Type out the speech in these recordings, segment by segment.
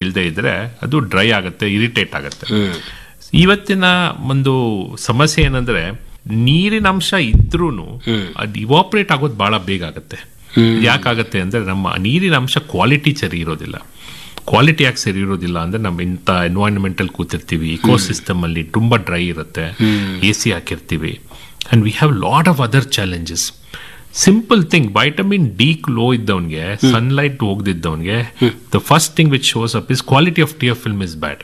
ಇಲ್ಲದೆ ಇದ್ರೆ ಅದು ಡ್ರೈ ಆಗುತ್ತೆ ಇರಿಟೇಟ್ ಆಗುತ್ತೆ ಇವತ್ತಿನ ಒಂದು ಸಮಸ್ಯೆ ಏನಂದ್ರೆ ನೀರಿನ ಅಂಶ ಇದ್ರೂ ಅದು ಇವಾಪರೇಟ್ ಆಗೋದು ಬಹಳ ಬೇಗ ಆಗುತ್ತೆ ಯಾಕಾಗತ್ತೆ ಅಂದ್ರೆ ನಮ್ಮ ನೀರಿನ ಅಂಶ ಕ್ವಾಲಿಟಿ ಸರಿ ಇರೋದಿಲ್ಲ ಕ್ವಾಲಿಟಿ ಯಾಕೆ ಸರಿ ಇರೋದಿಲ್ಲ ಅಂದ್ರೆ ನಮ್ಮ ಇಂಥ ಎನ್ವೈರನ್ಮೆಂಟಲ್ ಕೂತಿರ್ತೀವಿ ಇಕೋ ಸಿಸ್ಟಮ್ ಅಲ್ಲಿ ತುಂಬಾ ಡ್ರೈ ಇರುತ್ತೆ ಎ ಸಿ ಹಾಕಿರ್ತೀವಿ and we have lot of other challenges simple thing vitamin D low ಇದ್ದವನ್ಗೆ ಸನ್ಲೈಟ್ ಹೋಗದಿದ್ದವನ್ಗೆ the first thing which shows up is quality of tear film is bad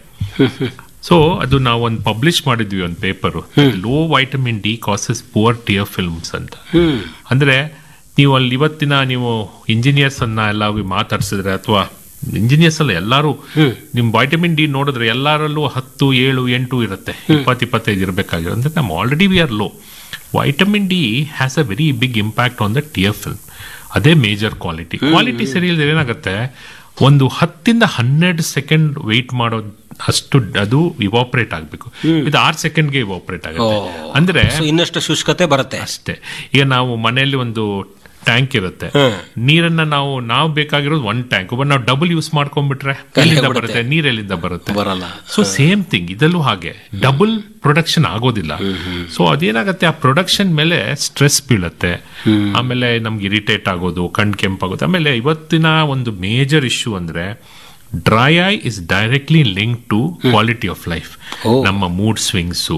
so ಅದು ನಾವು ಒಂದು publish ಮಾಡಿದ್ವಿ ಒಂದು paper low vitamin D causes poor tear films ಅಂತ ಅಂದ್ರೆ ನೀವು ಅಲ್ಲಿ ಇವತ್ತಿನ ನೀವು ಇಂಜಿನಿಯರ್ಸ್ ಅನ್ನ ಎಲ್ಲ ಮಾತಾಡ್ಸಿದ್ರೆ ಅಥವಾ ಇಂಜಿನಿಯರ್ಸ್ ಅಲ್ಲ ಎಲ್ಲಾರು ನಿಮ್ ವೈಟಮಿನ್ ಡಿ ನೋಡಿದ್ರೆ ಎಲ್ಲರಲ್ಲೂ ಹತ್ತು ಏಳು ಎಂಟು ಇರುತ್ತೆ ಇಪ್ಪತ್ತು ಇಪ್ಪತ್ತೈದು ಇರಬೇಕಾಗಿರೋ ಅಂದ್ರೆ ನಮ್ಮ already we are low vitamin D has a very big impact on the tear film ಅದೇ ಮೇಜರ್ ಕ್ವಾಲಿಟಿ ಕ್ವಾಲಿಟಿ ಸರಿ ಇಲ್ಲದೆ ಏನಾಗುತ್ತೆ ಒಂದು ಹತ್ತಿಂದ ಹನ್ನೆರಡು ಸೆಕೆಂಡ್ ವೆಯ್ಟ್ ಮಾಡೋದು ಅಷ್ಟು ಅದು ಇವಾಪರೇಟ್ ಆಗಬೇಕು ಇದು ಆರು ಸೆಕೆಂಡ್ಗೆ ಇವಾಪರೇಟ್ ಆಗುತ್ತೆ ಅಂದ್ರೆ ಸೊ ಇನ್ನಷ್ಟು ಶುಷ್ಕತೆ ಬರುತ್ತೆ ಅಷ್ಟೇ ಈಗ ನಾವು ಮನೆಯಲ್ಲಿ ಒಂದು ಟ್ಯಾಂಕ್ ಇರುತ್ತೆ ನೀರನ್ನ ನಾವು ನಾವು ಬೇಕಾಗಿರೋದು ಒನ್ ಟ್ಯಾಂಕ್ ಬಟ್ ನಾವು ಡಬಲ್ ಯೂಸ್ ಮಾಡ್ಕೊಂಡ್ಬಿಟ್ರೆ ಎಲ್ಲಿಂದ ಬರುತ್ತೆ ನೀರ್ ಎಲ್ಲಿಂದ ಬರುತ್ತೆ ಬರಲ್ಲ ಸೊ ಸೇಮ್ ಥಿಂಗ್ ಇದಲ್ಲೂ ಹಾಗೆ ಡಬಲ್ ಪ್ರೊಡಕ್ಷನ್ ಆಗೋದಿಲ್ಲ ಸೊ ಅದೇನಾಗುತ್ತೆ ಆ ಪ್ರೊಡಕ್ಷನ್ ಮೇಲೆ ಸ್ಟ್ರೆಸ್ ಬೀಳುತ್ತೆ ಆಮೇಲೆ ನಮ್ಗೆ ಇರಿಟೇಟ್ ಆಗೋದು ಕಣ್ ಕೆಂಪಾಗೋದು ಆಮೇಲೆ ಇವತ್ತಿನ ಒಂದು ಮೇಜರ್ ಇಶ್ಯೂ ಅಂದ್ರೆ dry eye is directly link to quality of life ನಮ್ಮ mood swings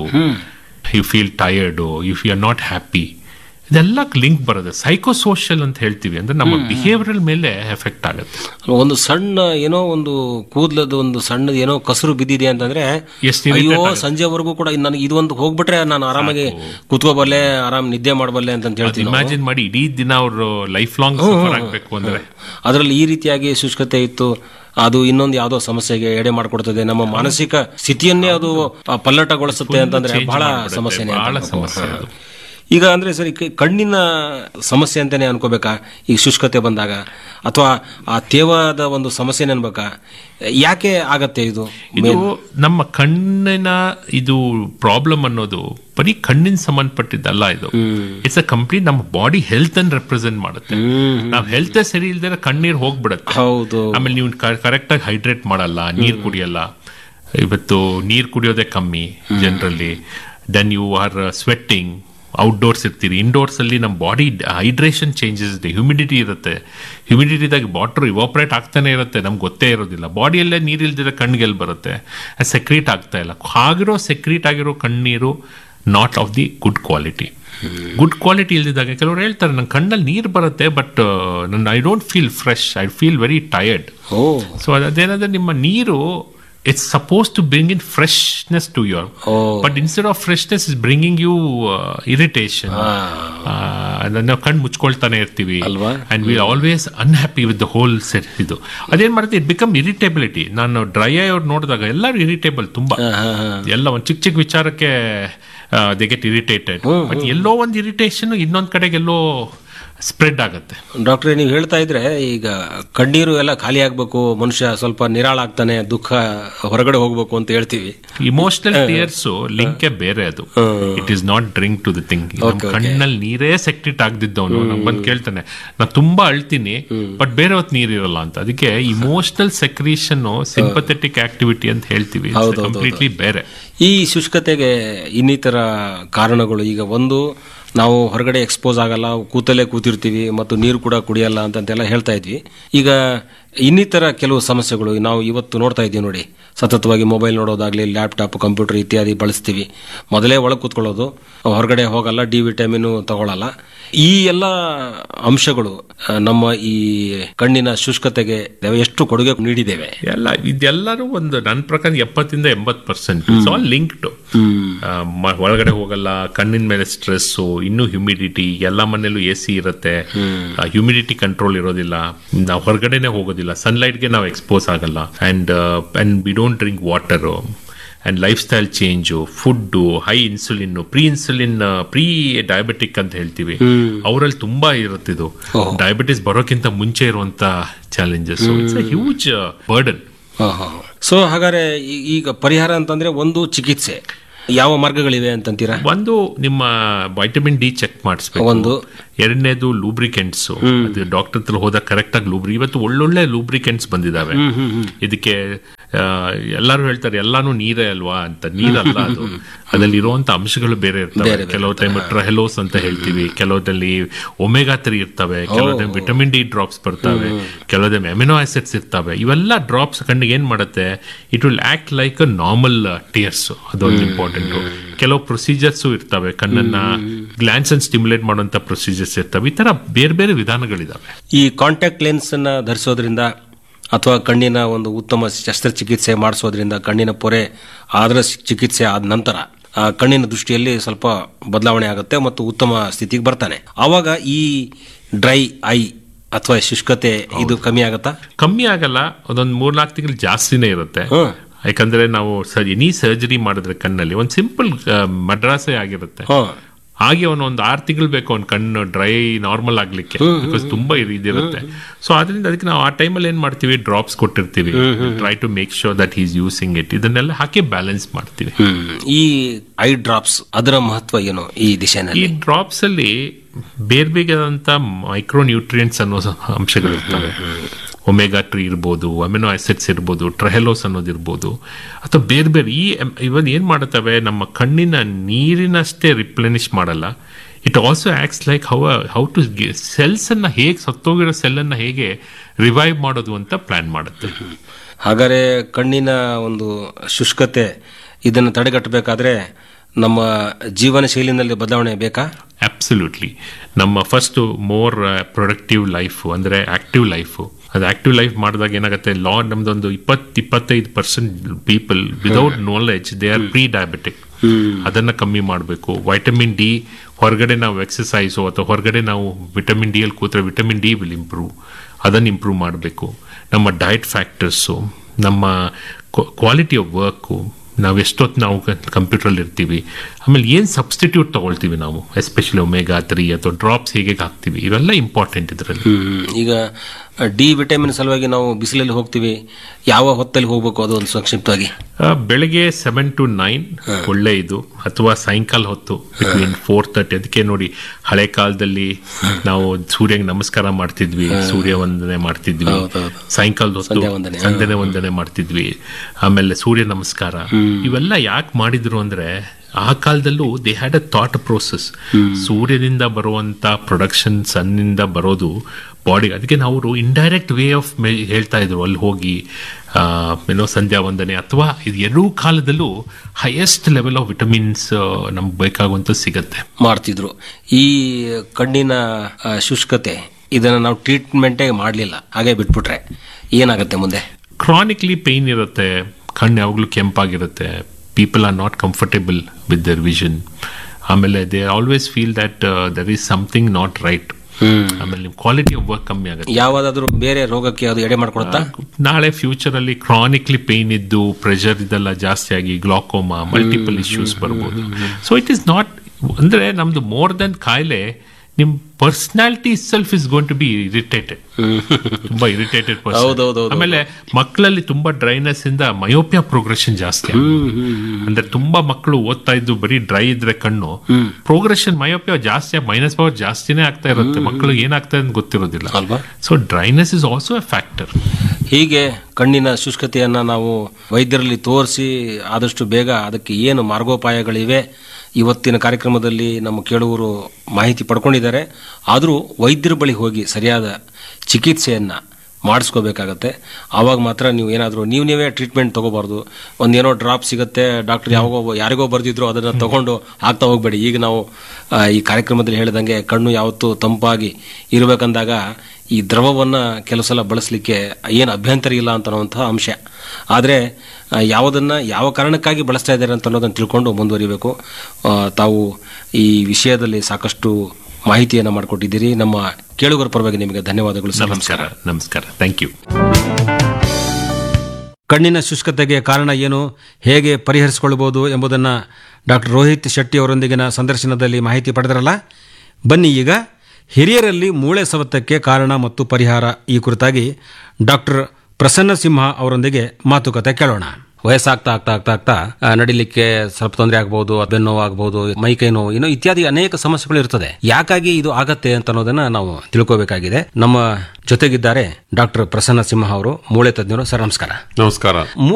you feel tired if you are not happy ಇದೆಲ್ಲ ಲಿಂಕ್ ಬರುತ್ತೆ ಸೈಕೋಸೋಷಿಯಲ್ ಅಂತ ಹೇಳ್ತೀವಿ ಅಂದ್ರೆ ನಮ್ಮ ಬಿಹೇವಿಯರ್ ಮೇಲೆ ಎಫೆಕ್ಟ್ ಆಗುತ್ತೆ ಒಂದು ಸಣ್ಣ ಏನೋ ಒಂದು ಕೂದಲದ ಒಂದು ಸಣ್ಣ ಏನೋ ಕಸರು ಬಿದ್ದಿದೆ ಅಂತಂದ್ರೆ ಎಷ್ಟ್ irritate ಅಯ್ಯೋ ಆಗುತ್ತೆ. ಸಂಜೆವರೆಗೂ ಕೂಡ ನನಗೆ ಇದು ಒಂದು ಹೋಗ್ಬಿಟ್ರೆ ನಾನು ಆರಾಮಾಗಿ ಕೂತ್ಕೋಬಲ್ಲೆ ಆರಾಮ್ ನಿದ್ದೆ ಮಾಡಬಲ್ಲೆ ಅಂತ ಹೇಳ್ತೀನಿ ಇಮ್ಯಾಜಿನ್ ಮಾಡಿ ಇಡೀ ದಿನ ಅವರು ಲೈಫ್ ಲಾಂಗ್ ಸಫರ್ ಆಗ್ಬೇಕು ಅಂದ್ರೆ ಅದರಲ್ಲಿ ಈ ರೀತಿಯಾಗಿ ಶುಷ್ಕತೆ ಇತ್ತು ಅದು ಇನ್ನೊಂದು ಯಾವುದೋ ಸಮಸ್ಯೆಗೆ ಎಡೆ ಮಾಡಿಕೊಡ್ತದೆ ನಮ್ಮ ಮಾನಸಿಕ ಸ್ಥಿತಿಯನ್ನೇ ಅದು ಆ, ಪಲ್ಲಟಗೊಳಿಸುತ್ತೆ ಅಂತಂದ್ರೆ change ಬಹಳ ಮಾಡ್ಬಿಡುತ್ತೆ. ಸಮಸ್ಯೆನೇ ಅಂತ ಬಹಳ ಅನ್ಕೋ. ಸಮಸ್ಯೆ ಅದು. ಈಗ ಅಂದ್ರೆ ಸರಿ ಕ- ಕಣ್ಣಿನ ಸಮಸ್ಯೆ ಅಂತಾನೆ ಅನ್ಕೋಬೇಕಾ ಈ ಶುಷ್ಕತೆ ಬಂದಾಗ ಅಥವಾ ಆ ತೇವಾದ ಒಂದು ಸಮಸ್ಯೆನೇ ಅನ್ಬೇಕಾ ಯಾಕೆ ಆಗತ್ತೆ ಇದು ಇದು ನಮ್ಮ ಕಣ್ಣಿನ ಇದು ಪ್ರಾಬ್ಲಮ್ ಅನ್ನೋದು ಬರೀ ಕಣ್ಣಿನ ಸಂಬಂಧಪಟ್ಟಿದ್ದಲ್ಲ ಇದು ಇಟ್ಸ್ ಅ ಕಂಪ್ಲೀಟ್ ನಮ್ಮ ಬಾಡಿ ಹೆಲ್ತ್ ಅನ್ನು ರೆಪ್ರೆಸೆಂಟ್ ಮಾಡುತ್ತೆ ನಾವು ಹೆಲ್ತ್ ಸರಿ ಇಲ್ದಿರ ಕಣ್ಣೀರ್ ಹೋಗ್ಬಿಡುತ್ತೆ ಹೌದು ಆಮೇಲೆ ನೀವು ಕರೆಕ್ಟ್ ಆಗಿ ಹೈಡ್ರೇಟ್ ಮಾಡಲ್ಲ ನೀರ್ ಕುಡಿಯಲ್ಲ ಇವತ್ತು ನೀರ್ ಕುಡಿಯೋದೇ ಕಮ್ಮಿ ಜನರಲ್ಲಿ then you are sweating outdoors ಇರ್ತೀರಿ ಇಂಡೋರ್ಸ್ ಅಲ್ಲಿ ನಮ್ಮ ಬಾಡಿ ಹೈಡ್ರೇಷನ್ ಚೇಂಜಸ್ ಇದೆ ಹ್ಯುಮಿಡಿಟಿ ಇರುತ್ತೆ ಹ್ಯುಮಿಡಿಟಿದಾಗ ವಾಟರ್ ಇವಾಪರೇಟ್ ಆಗ್ತಾನೆ ಇರುತ್ತೆ ನಮ್ಗೆ ಗೊತ್ತೇ ಇರೋದಿಲ್ಲ ಬಾಡಿಯಲ್ಲೇ ನೀರಿಲ್ದಿರ ಕಣ್ಗೆಲ್ಲಿ ಬರುತ್ತೆ ಸೆಕ್ರೀಟ್ ಆಗ್ತಾ ಇಲ್ಲ ಆಗಿರೋ ಸೆಕ್ರೀಟ್ ಆಗಿರೋ ಕಣ್ಣೀರು not of the good quality good quality ಇಲ್ದಿದ್ದಾಗ ಕೆಲವರು ಹೇಳ್ತಾರೆ ನನ್ನ ಕಣ್ಣಲ್ಲಿ ನೀರು ಬರುತ್ತೆ ಬಟ್ ನನ್ನ I don't feel fresh I feel very tired oh so ಅದೇನಂದ್ರೆ ನಿಮ್ಮ ನೀರು it's supposed to bring in freshness to your oh. But instead of freshness is bringing you irritation ನಾವು ಕಣ್ಣು ಮುಚ್ಕೊಳ್ತಾನೆ ಇರ್ತೀವಿ ಅಲ್ವಾ? And we always unhappy with the whole set ಇದು ಅದೇನ್ ಮಾಡುತ್ತೆ ಇಟ್ ಬಿಕಮ್ ಇರಿಟೇಬಿಲಿಟಿ ನಾನು ಡ್ರೈ ಐ ಅವ್ರು ನೋಡಿದಾಗ ಎಲ್ಲರೂ ಇರಿಟೇಬಲ್ ತುಂಬಾ ಎಲ್ಲ ಒಂದು ಚಿಕ್ಕ ಚಿಕ್ಕ ವಿಚಾರಕ್ಕೆ ದೇ ಗೆಟ್ ಇರಿಟೇಟೆಡ್ ಬಟ್ ಎಲ್ಲೋ ಒಂದು ಇರಿಟೇಷನ್ ಇನ್ನೊಂದ್ ಕಡೆಗೆ ಎಲ್ಲೋ ಸ್ಪ್ರೆಡ್ ಆಗುತ್ತೆ ಡಾಕ್ಟ್ರೆ ನೀವು ಹೇಳ್ತಾ ಇದ್ರೆ ಈಗ ಕಣ್ಣೀರು ಎಲ್ಲ ಖಾಲಿ ಆಗ್ಬೇಕು ಮನುಷ್ಯ ಸ್ವಲ್ಪ ನಿರಾಳಾಗ್ತಾನೆ ದುಃಖ ಹೊರಗಡೆ ಹೋಗ್ಬೇಕು ಅಂತ ಹೇಳ್ತೀವಿ ಇಮೋಷನಲ್ ಟೇರ್ಸ್ ಲಿಂಕೆ ಬೇರೆ ಅದು it is not drink to the thing ಕಣ್ಣಲ್ಲಿ ನೀರೇ ಸೆಕ್ಟಿಟ್ ಆಗ್ದಿದ್ದವನು ನಮ್ ಬಂದ್ ಕೇಳ್ತಾನೆ ನಾ ತುಂಬಾ ಅಳ್ತೀನಿ ಬಟ್ ಬೇರೆ ಹೊತ್ತು ನೀರಿರಲ್ಲ ಅಂತ ಅದಕ್ಕೆ ಇಮೋಷನಲ್ ಸೆಕ್ರೀಷನ್ ಸಿಂಪಥೆಟಿಕ್ ಆಕ್ಟಿವಿಟಿ ಅಂತ ಹೇಳ್ತೀವಿ ಕಂಪ್ಲೀಟ್ಲಿ ಬೇರೆ ಈ ಶುಷ್ಕತೆಗೆ ಇನ್ನಿತರ ಕಾರಣಗಳು ಈಗ ಒಂದು ನಾವು ಹೊರಗಡೆ ಎಕ್ಸ್ಪೋಸ್ ಆಗಲ್ಲ ಕೂತಲ್ಲೇ ಕೂತಿರ್ತೀವಿ ಮತ್ತು ನೀರು ಕೂಡ ಕುಡಿಯಲ್ಲ ಅಂತಂತೆಲ್ಲ ಹೇಳ್ತಾ ಇದ್ವಿ ಈಗ ಇನ್ನಿತರ ಕೆಲವು ಸಮಸ್ಯೆಗಳು ನಾವು ಇವತ್ತು ನೋಡ್ತಾ ಇದ್ದೀವಿ ನೋಡಿ ಸತತವಾಗಿ ಮೊಬೈಲ್ ನೋಡೋದಾಗ್ಲಿ ಲ್ಯಾಪ್ಟಾಪ್ ಕಂಪ್ಯೂಟರ್ ಇತ್ಯಾದಿ ಬಳಸ್ತೀವಿ ಮೊದಲೇ ಒಳಗೆ ಕೂತ್ಕೊಳ್ಳೋದು ಹೊರಗಡೆ ಹೋಗಲ್ಲ ಡಿ ವಿಟಮಿನ್ ತಗೊಳ್ಳಲ್ಲ ಈ ಎಲ್ಲ ಅಂಶಗಳು ಆ, ನಮ್ಮ ಈ ಕಣ್ಣಿನ ಶುಷ್ಕತೆಗೆ ಎಷ್ಟು ಕೊಡುಗೆ ನೀಡಿದ್ದೇವೆ ಎಲ್ಲ ಇದೆಲ್ಲರೂ ಒಂದು ನನ್ನ ಪ್ರಕಾರ ಎಪ್ಪತ್ತಿಂದ ಎಂಬತ್ ಪರ್ಸೆಂಟ್ ಇಟ್ಸ್ ಆಲ್ ಲಿಂಕ್ಡ್ ಒಳಗಡೆ ಹೋಗಲ್ಲ ಕಣ್ಣಿನ ಮೇಲೆ ಸ್ಟ್ರೆಸ್ ಇನ್ನು ಹ್ಯುಮಿಡಿಟಿ ಎಲ್ಲ ಮನೇಲೂ ಎ ಸಿ ಇರುತ್ತೆ ಹ್ಯುಮಿಡಿಟಿ ಕಂಟ್ರೋಲ್ ಇರೋದಿಲ್ಲ ನಾವು ಹೊರಗಡೆನೆ ಹೋಗೋದಿಲ್ಲ ಸನ್ಲೈಟ್ಗೆ ನಾವು ಎಕ್ಸ್ಪೋಸ್ ಆಗಲ್ಲ and and we don't drink water and lifestyle change food high insulin pre insulin prediabetic ಅಂತ ಹೇಳ್ತೀವಿ ಅವರಲ್ಲಿ ತುಂಬಾ ಇರುತ್ತಿದ್ದು ಡಯಾಬಿಟಿಸ್ ಬರೋಕ್ಕಿಂತ ಮುಂಚೆ ಇರುವಂತ challenges it's huge burden so ಹಾಗಾದ್ರೆ ಈ- ಈಗ ಪರಿಹಾರ ಅಂತಂದ್ರೆ ಒಂದು ಚಿಕಿತ್ಸೆ ಯಾವ ಮಾರ್ಗಗಳಿವೆ ಅಂತಂತೀರಾ ಒಂದು ನಿಮ್ಮ ವೈಟಮಿನ್ ಡಿ ಚೆಕ್ ಮಾಡಿಸ್ಬೇಕು ಒಂದು. ಎರಡನೇದು ಲೂಬ್ರಿಕೆಂಟ್ಸ್ ಅದು ಡಾಕ್ಟರ್ ಹತ್ರ ಹೋದಾಗ ಕರೆಕ್ಟ್ ಆಗಿ ಲೂಬ್ರಿ ಇವತ್ತು ಒಳ್ಳೊಳ್ಳೆ ಲೂಬ್ರಿಕೆಂಟ್ಸ್ ಬಂದಿದಾವೆ ಇದಕ್ಕೆ ಆ, ಎಲ್ಲರೂ ಹೇಳ್ತಾರೆ ಎಲ್ಲಾನು ನೀರೇ ಅಲ್ವಾ ಅಂತ ನೀರಲ್ಲ ಅದು ಅದ್ರಲ್ಲಿ ಇರುವಂತ ಅಂಶಗಳು ಬೇರೆ ಇರ್ತವೆ ಕೆಲವು ಟೈಮ್ ಟ್ರಹೆಲೋಸ್ ಅಂತ ಹೇಳ್ತೀವಿ ಕೆಲವದಲ್ಲಿ ಒಮೆಗಾ ತ್ರೀ ಇರ್ತವೆ ಕೆಲವು ವಿಟಮಿನ್ ಡಿ ಡ್ರಾಪ್ಸ್ ಬರ್ತವೆ ಕೆಲವು ಎಮಿನೋ ಆಸಿಡ್ಸ್ ಇರ್ತವೆ ಇವೆಲ್ಲ ಡ್ರಾಪ್ಸ್ ಕಣ್ಣಿಗೆ ಏನ್ ಮಾಡುತ್ತೆ it will act like a normal tears ಅದೊಂದು ಇಂಪಾರ್ಟೆಂಟ್ ಕೆಲವು ಪ್ರೊಸೀಜರ್ಸ್ ಇರ್ತವೆ ಕಣ್ಣನ್ನ ಗ್ಲಾನ್ಸ್ ಅನ್ನು ಸ್ಟಿಮ್ಯುಲೇಟ್ ಮಾಡುವಂತ ಪ್ರೊಸೀಜರ್ಸ್ ಇರ್ತವೆ ಈ ತರ ಬೇರೆ ಬೇರೆ ವಿಧಾನಗಳಿದಾವೆ ಈ ಕಾಂಟ್ಯಾಕ್ಟ್ ಲೆನ್ಸ್ ಅನ್ನ ಧರಿಸೋದ್ರಿಂದ ಅಥವಾ ಕಣ್ಣಿನ ಒಂದು ಉತ್ತಮ ಶಸ್ತ್ರಚಿಕಿತ್ಸೆ ಮಾಡಿಸೋದ್ರಿಂದ ಕಣ್ಣಿನ ಪೊರೆ ಆದ್ರ ಚಿಕಿತ್ಸೆ ಆದ ನಂತರ ಆ ಕಣ್ಣಿನ ದೃಷ್ಟಿಯಲ್ಲಿ ಸ್ವಲ್ಪ ಬದಲಾವಣೆ ಆಗುತ್ತೆ ಮತ್ತು ಉತ್ತಮ ಸ್ಥಿತಿಗೆ ಬರ್ತಾನೆ ಆವಾಗ ಈ ಡ್ರೈ ಐ ಅಥವಾ ಶುಷ್ಕತೆ ಇದು ಕಮ್ಮಿ ಆಗುತ್ತಾ ಕಮ್ಮಿ ಆಗಲ್ಲ ಅದೊಂದು ಮೂರ್ನಾಲ್ಕು ತಿಂಗಳು ಜಾಸ್ತಿನೇ ಇರುತ್ತೆ ಹ್ಮ್. ಯಾಕಂದ್ರೆ ನಾವು ಎನಿ ಸರ್ಜರಿ ಮಾಡಿದ್ರೆ ಕಣ್ಣಲ್ಲಿ ಒಂದು ಸಿಂಪಲ್ ಮಡ್ರಾಸೆ ಆಗಿರುತ್ತೆ ಹಾ ಹಾಗೆ ಅವನು ಒಂದು ಆರು ತಿಂಗಳು ಬೇಕು ಅವ್ನ ಕಣ್ಣು ಡ್ರೈ ನಾರ್ಮಲ್ ಆಗ್ಲಿಕ್ಕೆ ಬಿಕಾಸ್ ತುಂಬಾ ಇರ್- ಇದಿರುತ್ತೆ ಸೊ ಅದರಿಂದ ಅದಕ್ಕೆ ನಾವು ಆ ಟೈಮಲ್ಲಿ ಏನ್ ಮಾಡ್ತೀವಿ ಡ್ರಾಪ್ಸ್ ಕೊಟ್ಟಿರ್ತೀವಿ try to make sure that is using it ಇದನ್ನೆಲ್ಲ ಹಾಕಿ ಬ್ಯಾಲೆನ್ಸ್ ಮಾಡ್ತೀವಿ ಹ್ಮ್. ಈ ಐ ಡ್ರಾಪ್ಸ್ ಅದರ ಮಹತ್ವ ಏನು ಈ ಈ ದಿಶೆನಲ್ಲಿ ಡ್ರಾಪ್ಸ್ ಅಲ್ಲಿ ಬೇರೆ ಬೇರೆದಂತ ಮೈಕ್ರೋ ನ್ಯೂಟ್ರಿಯೆಂಟ್ಸ್ ಅನ್ನೋ ಸ- ಅಂಶಗಳು ಇರ್ತವೆ ಒಮೆಗಾ ಟ್ರೀ ಇರ್ಬೋದು ಅಮಿನೋ ಆಸಿಡ್ಸ್ ಇರ್ಬೋದು ಟ್ರಹೆಲೋಸ್ ಅನ್ನೋದಿರ್ಬೋದು ಅಥವಾ ಬೇರೆ ಬೇರೆ ಈ ಎಮ್- ಇವನ್ ಏನ್ ಮಾಡುತ್ತವೆ ನಮ್ಮ ಕಣ್ಣಿನ ನೀರಿನಷ್ಟೇ ರಿಪ್ಲೆನಿಶ್ ಮಾಡಲ್ಲ it also acts like how how to cells ಅನ್ನ ಹೇಗೆ ಸತ್ತೋಗಿರೋ ಸೆಲ್ ಅನ್ನ ಹೇಗೆ ರಿವೈವ್ ಮಾಡೋದು ಅಂತ ಪ್ಲಾನ್ ಮಾಡುತ್ತೆ ಹಾಗಾದ್ರೆ ಕಣ್ಣಿನ ಒಂದು ಶುಷ್ಕತೆ ಇದನ್ನು ತಡೆಗಟ್ಟಬೇಕಾದ್ರೆ ನಮ್ಮ ಜೀವನ ಶೈಲಿನಲ್ಲಿ ಬದಲಾವಣೆ ಬೇಕಾ ಅಬ್ಸಲ್ಯೂಟ್ಲಿ ನಮ್ಮ ಫಸ್ಟ್ ಮೋರ್ ಪ್ರೊಡಕ್ಟಿವ್ ಲೈಫ್ ಅಂದ್ರೆ ಆಕ್ಟಿವ್ ಲೈಫ್ ಅದು ಆಕ್ಟಿವ್ ಲೈಫ್ ಮಾಡಿದಾಗ ಏನಾಗುತ್ತೆ ಲಾ ನಮ್ದೊಂದು ಇಪ್ಪತ್ ಇಪ್ಪತ್ತೈದು percent people without knowledge they are prediabetic ಅದನ್ನ ಕಮ್ಮಿ ಮಾಡಬೇಕು ವೈಟಮಿನ್ ಡಿ ಹೊರಗಡೆ ನಾವು ಎಕ್ಸಸೈಸು ಅಥವಾ ಹೊರಗಡೆ ನಾವು ವಿಟಮಿನ್ ಡಿ ಅಲ್ಲಿ ಕೂತ್ರೆ ವಿಟಮಿನ್ ಡಿ ವಿಲ್ ಇಂಪ್ರೂವ್ ಅದನ್ನು ಇಂಪ್ರೂವ್ ಮಾಡಬೇಕು ನಮ್ಮ ಡಯಟ್ ಫ್ಯಾಕ್ಟರ್ಸು ನಮ್ಮ ಕ್ವಾಲಿಟಿ ಆಫ್ ವರ್ಕು ನಾವು ಎಷ್ಟೊತ್ತು ನಾವು ಕಂಪ್ಯೂಟ್ರಲ್ಲಿ ಇರ್ತೀವಿ ಆಮೇಲೆ ಏನು ಸಬ್ಸ್ಟಿಟ್ಯೂಟ್ ತಗೊಳ್ತೀವಿ ನಾವು ಎಸ್ಪೆಷಲಿ ಒಮೆಗಾ ತ್ರೀ ಅಥವಾ ಡ್ರಾಪ್ಸ್ ಹೇಗೆ ಹಾಕ್ತೀವಿ ಇವೆಲ್ಲ ಇಂಪಾರ್ಟೆಂಟ್ ಇದರಲ್ಲಿ ಈಗ ಡಿ ವಿಟಮಿನ್ ಸಲುವಾಗಿ ನಾವು ಬಿಸಿಲಲ್ಲಿ ಹೋಗ್ತೀವಿ ಯಾವ ಹೊತ್ತಲ್ಲಿ ಹೋಗ್ಬೇಕು ಅದು ಒಂದು ಸಂಕ್ಷಿಪ್ತವಾಗಿ ಆ, ಬೆಳಗ್ಗೆ ಸೆವೆನ್ ಟು ನೈನ್ ಒಳ್ಳೆ ಇದು ಅಥವಾ ಸಾಯಂಕಾಲ ಹೊತ್ತು ಬಿಟ್ವೀನ್ ಫೋರ್ ತರ್ಟಿ ಅದಕ್ಕೆ ನೋಡಿ ಹಳೆ ಕಾಲದಲ್ಲಿ ನಾವು ಸೂರ್ಯಗೆ ನಮಸ್ಕಾರ ಮಾಡ್ತಿದ್ವಿ ಸೂರ್ಯ ವಂದನೆ ಮಾಡ್ತಿದ್ವಿ ಹೌದೌದು. ಸಾಯಂಕಾಲದ ಹೊತ್ತು ಸಂಧ್ಯಾ ವಂದನೆ. ಸಂಧ್ಯೆ ವಂದನೆ ಮಾಡ್ತಿದ್ವಿ ಆಮೇಲೆ ಸೂರ್ಯ ನಮಸ್ಕಾರ ಇವೆಲ್ಲ ಯಾಕೆ ಮಾಡಿದ್ರು ಅಂದ್ರೆ ಆ ಕಾಲದಲ್ಲೂ they had a thought process ಸೂರ್ಯದಿಂದ ಬರುವಂತ ಪ್ರೊಡಕ್ಷನ್ ಸನ್ನಿಂದ ಬರೋದು ಬಾಡಿ ಅದಕ್ಕೆ ನಾವು ಇಂಡೈರೆಕ್ಟ್ ವೇ ಆಫ್ ಹೇಳ್ತಾ ಇದ್ರು ಅಲ್ಲಿ ಹೋಗಿ ಆ, ಏನೋ ಸಂಧ್ಯಾ ವಂದನೆ ಅಥವಾ ಇದು ಎರಡೂ ಕಾಲದಲ್ಲೂ ಹೈಯೆಸ್ಟ್ ಲೆವೆಲ್ ಆಫ್ ವಿಟಮಿನ್ಸ್ ನಮ್ಗೆ ಬೇಕಾಗುವಂತ ಸಿಗತ್ತೆ ಮಾಡ್ತಿದ್ರು ಈ ಕಣ್ಣಿನ ಆ, ಶುಷ್ಕತೆ ಇದನ್ನು ನಾವು ಟ್ರೀಟ್ಮೆಂಟೇ ಮಾಡಲಿಲ್ಲ ಹಾಗೆ ಬಿಟ್ಬಿಟ್ರೆ ಏನಾಗುತ್ತೆ ಮುಂದೆ ಕ್ರಾನಿಕ್ಲಿ ಪೇಯ್ನ್ ಇರುತ್ತೆ ಕಣ್ಣು ಯಾವಾಗಲೂ ಕೆಂಪಾಗಿರುತ್ತೆ people are not comfortable with their vision ಆಮೇಲೆ they always feel that there is something not right ಆಮೇಲೆ ನಿಮ್ ಕ್ವಾಲಿಟಿ ಆಫ್ ವರ್ಕ್ ಕಮ್ಮಿ ಆಗುತ್ತೆ ಯಾವ್ದಾದ್ರು ಬೇರೆ ರೋಗಕ್ಕೆ ಅದು ಎಡೆ ಮಾಡ್ಕೊಡುತ್ತಾ ನಾಳೆ ಫ್ಯೂಚರ್ ಅಲ್ಲಿ ಕ್ರಾನಿಕ್ಲಿ ಪೇನ್ ಇದ್ದು ಪ್ರೆಷರ್ ಇದೆಲ್ಲ ಜಾಸ್ತಿ ಆಗಿ ಗ್ಲಾಕೋಮಾ ಮಲ್ಟಿಪಲ್ ಇಶ್ಯೂಸ್ ಬರ್ಬೋದು ಸೊ ಇಟ್ ಇಸ್ ನಾಟ್ ಅಂದ್ರೆ ನಮ್ದು ಮೋರ್ ದನ್ ಕಾಯಿಲೆ ನಿಮ್ personality self is going to be irritated ತುಂಬಾ ಇರಿಟೇಟೆಡ್ ಹೌದೌದೌದು. ಆಮೇಲೆ ಮಕ್ಕಳಲ್ಲಿ ತುಂಬಾ ಡ್ರೈನೆಸ್ ಇಂದ ಮಯೋಪಿಯಾ ಪ್ರೋಗ್ರೆಷನ್ ಜಾಸ್ತಿ ಆಗುತ್ತೆ. ಅಂದ್ರೆ ತುಂಬಾ ಮಕ್ಕಳು ಓದ್ತಾ ಇದ್ದು ಬರೀ ಡ್ರೈ ಇದ್ರೆ ಕಣ್ಣು ಪ್ರೋಗ್ರೆಷನ್ ಮಯೋಪಿಯಾ ಜಾಸ್ತಿ ಮೈನಸ್ ಪವರ್ ಜಾಸ್ತಿನೇ ಆಗ್ತಾ ಇರುತ್ತೆ ಮಕ್ಕಳಿಗೆ ಏನಾಗ್ತಾ ಇದೆ ಅಂತ ಗೊತ್ತಿರೋದಿಲ್ಲ ಅಲ್ವಾ so dryness is also a factor ಹೀಗೆ ಕಣ್ಣಿನ ಶುಷ್ಕತೆಯನ್ನು ನಾವು ವೈದ್ಯರಲ್ಲಿ ತೋರಿಸಿ ಆದಷ್ಟು ಬೇಗ ಅದಕ್ಕೆ ಏನು ಮಾರ್ಗೋಪಾಯಗಳಿವೆ ಇವತ್ತಿನ ಕಾರ್ಯಕ್ರಮದಲ್ಲಿ ನಮ್ಮ ಕೇಳುವರು ಮಾಹಿತಿ ಪಡ್ಕೊಂಡಿದ್ದಾರೆ ಆದರೂ ವೈದ್ಯರ ಬಳಿ ಹೋಗಿ ಸರಿಯಾದ ಚಿಕಿತ್ಸೆಯನ್ನು ಮಾಡಿಸ್ಕೋಬೇಕಾಗತ್ತೆ ಆವಾಗ ಮಾತ್ರ ನೀವು ಏನಾದರೂ ನೀವು ನೀವೇ ಟ್ರೀಟ್ಮೆಂಟ್ ತಗೋಬಾರ್ದು ಒಂದೇನೋ ಡ್ರಾಪ್ ಸಿಗುತ್ತೆ ಡಾಕ್ಟರ್ ಯಾವಾಗೋ ಯಾರಿಗೋ ಬರೆದಿದ್ರು ಅದನ್ನು ತಗೊಂಡು ಆಗ್ತಾ ಹೋಗಬೇಡಿ ಈಗ ನಾವು ಆ, ಈ ಕಾರ್ಯಕ್ರಮದಲ್ಲಿ ಹೇಳಿದಂಗೆ ಕಣ್ಣು ಯಾವತ್ತೂ ತಂಪಾಗಿ ಇರಬೇಕಂದಾಗ ಈ ದ್ರವವನ್ನು ಕೆಲವು ಸಲ ಬಳಸಲಿಕ್ಕೆ ಏನು ಅಭ್ಯಂತರ ಇಲ್ಲ ಅಂತ ಅನ್ನುವಂತಹ ಅಂಶ ಆದರೆ ಯಾವುದನ್ನು ಯಾವ ಕಾರಣಕ್ಕಾಗಿ ಬಳಸ್ತಾ ಇದ್ದಾರೆ ಅಂತ ಅನ್ನೋದನ್ನು ತಿಳ್ಕೊಂಡು ಮುಂದುವರಿಬೇಕು ಆ, ತಾವು ಈ ವಿಷಯದಲ್ಲಿ ಸಾಕಷ್ಟು ಮಾಹಿತಿಯನ್ನು ಮಾಡಿಕೊಟ್ಟಿದ್ದೀರಿ ನಮ್ಮ ಕೇಳುಗರ ಪರವಾಗಿ ನಿಮಗೆ ಧನ್ಯವಾದಗಳು ಸರ್ ನಮಸ್ಕಾರ ನಮಸ್ಕಾರ ಥ್ಯಾಂಕ್ ಯು ಕಣ್ಣಿನ ಶುಷ್ಕತೆಗೆ ಕಾರಣ ಏನು ಹೇಗೆ ಪರಿಹರಿಸಿಕೊಳ್ಳಬಹುದು ಎಂಬುದನ್ನು ಡಾಕ್ಟರ್ ರೋಹಿತ್ ಶೆಟ್ಟಿ ಅವರೊಂದಿಗಿನ ಸಂದರ್ಶನದಲ್ಲಿ ಮಾಹಿತಿ ಪಡೆದರಲ್ಲ ಬನ್ನಿ ಈಗ ಹಿರಿಯರಲ್ಲಿ ಮೂಳೆ ಸವತಕ್ಕೆ ಕಾರಣ ಮತ್ತು ಪರಿಹಾರ ಈ ಕುರಿತಾಗಿ ಡಾಕ್ಟರ್ ಪ್ರಸನ್ನ ಸಿಂಹ ಅವರೊಂದಿಗೆ ಮಾತುಕತೆ ಕೇಳೋಣ ವಯಸ್ಸಾಗ್ತಾ ಆಗ್ತಾ ಆಗ್ತಾ ಆಗ್ತಾ ಆ, ನಡಿಲಿಕ್ಕೆ ಸ್ವಲ್ಪ ತೊಂದರೆ ಆಗಬಹುದು ಬೆನ್ನು ನೋವು ಆಗಬಹುದು ಮೈ ಕೈ ನೋವು ಇನ್ನು ಇತ್ಯಾದಿ ಅನೇಕ ಸಮಸ್ಯೆಗಳು ಇರ್ತದೆ ಯಾಕಾಗಿ ಇದು ಆಗತ್ತೆ ಅಂತ ಅನ್ನೋದನ್ನ ನಾವು ತಿಳ್ಕೋಬೇಕಾಗಿದೆ ನಮ್ಮ ಜೊತೆಗಿದ್ದಾರೆ ಡಾಕ್ಟರ್ ಪ್ರಸನ್ನ ಸಿಂಹ ಅವರು ಮೂಳೆ ತಜ್ಞರು ಸರ್ ನಮಸ್ಕಾರ ನಮಸ್ಕಾರ